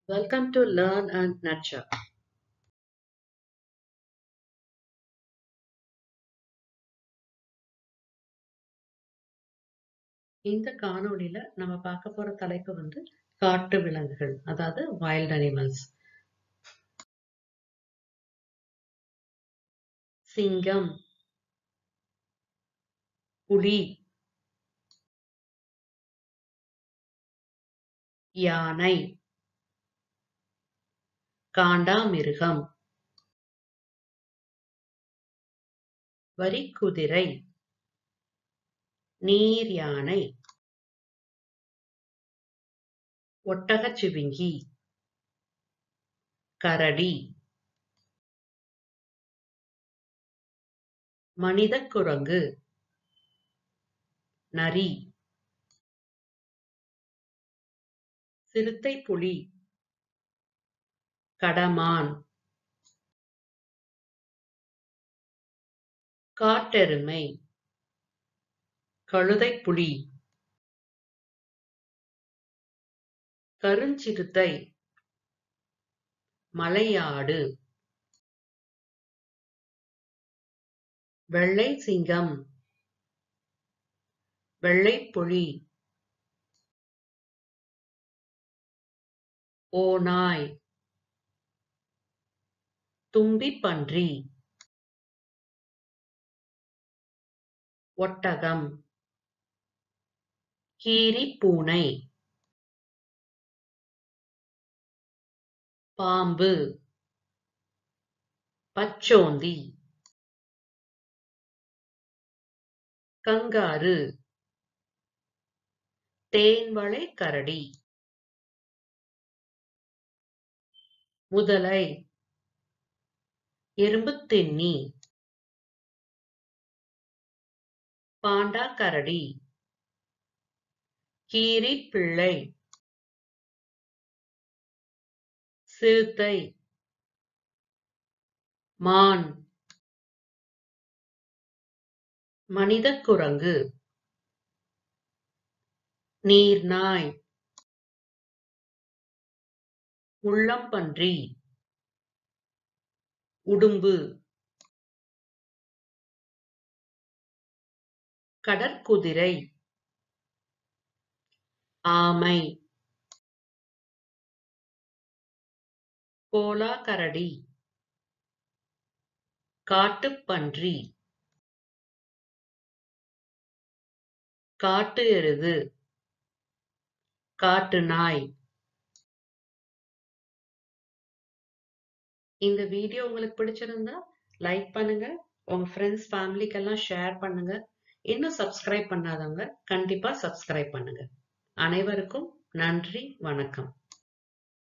Welcome to Learn and Nurture. இந்த காணொளியில நம்ம பார்க்க போற தலைப்பு வந்து காட்டு விலங்குகள் அதாவது வைல்ட் அனிமல்ஸ் சிங்கம் புலி யானை காண்டாமிருகம் வரிக்குதிரை நீர் யானை ஒட்டகச்சிவிங்கி கரடி மனிதக் குரங்கு நரி சிறுத்தை புலி கடமான் காட்டெருமை கழுதைப் புலி கருஞ்சிறுத்தை மலையாடு வெள்ளை சிங்கம் வெள்ளைப்புலி ஓநாய் தும்பிப்பன்றி ஒட்டகம் கீரிப்பூனை பாம்பு பச்சோந்தி கங்காரு தேன்வளை கரடி முதலை எறும்புத் தின்னி பாண்டா கரடி கீரி பிள்ளை சிறுத்தை மான் மனிதக் குரங்கு நீர்நாய் முள்ளம்பன்றி உடும்பு கடற்குதிரை ஆமை கோலாகரடி காட்டுப்பன்றி காட்டு எருது காட்டு நாய் இந்த வீடியோ உங்களுக்கு பிடிச்சிருந்தா லைக் பண்ணுங்க உங்க ஃப்ரெண்ட்ஸ் ஃபேமிலிக்கெல்லாம் ஷேர் பண்ணுங்க இன்னும் சப்ஸ்கிரைப் பண்ணாதவங்க கண்டிப்பா சப்ஸ்கிரைப் பண்ணுங்க அனைவருக்கும் நன்றி வணக்கம்